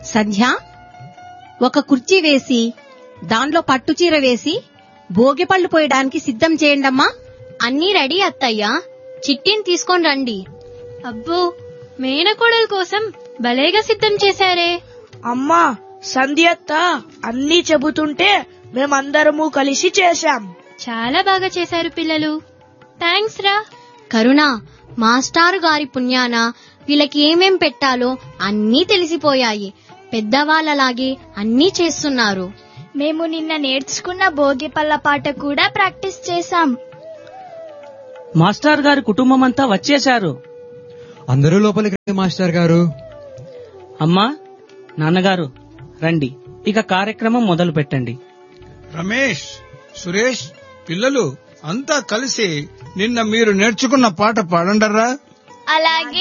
సంధ్య ఒక కుర్చీ వేసి దానిలో పట్టుచీర వేసి భోగిపళ్ళు పోయడానికి సిద్ధం చేయండమ్మా అన్నీ రెడీ అత్తయ్యా చిట్టిని తీసుకొని రండి అబ్బో మేనకోడల కోసం భలేగా సిద్ధం చేశారే అమ్మా సంధ్యత్త అన్నీ చెబుతుంటే మేమందరము కలిసి చేశాం చాలా బాగా చేశారు పిల్లలు థ్యాంక్స్ రా కరుణ మాస్టారు గారి పుణ్యాన వీళ్ళకి ఏమేం పెట్టాలో అన్నీ తెలిసిపోయాయి పెద్దవాళ్ళలాగే అన్నీ చేస్తున్నారు మేము నిన్న నేర్చుకున్న భోగిపల్ల పాట కూడా ప్రాక్టీస్ చేశాం మాస్టర్ గారి కుటుంబం అంతా వచ్చేశారు అందరూ లోపలికి రండి మాస్టర్ గారు అమ్మా నాన్నగారు రండి ఇక కార్యక్రమం మొదలు పెట్టండి రమేష్ సురేష్ పిల్లలు అంతా కలిసి నిన్న మీరు నేర్చుకున్న పాట పాడండర్రా అలాగే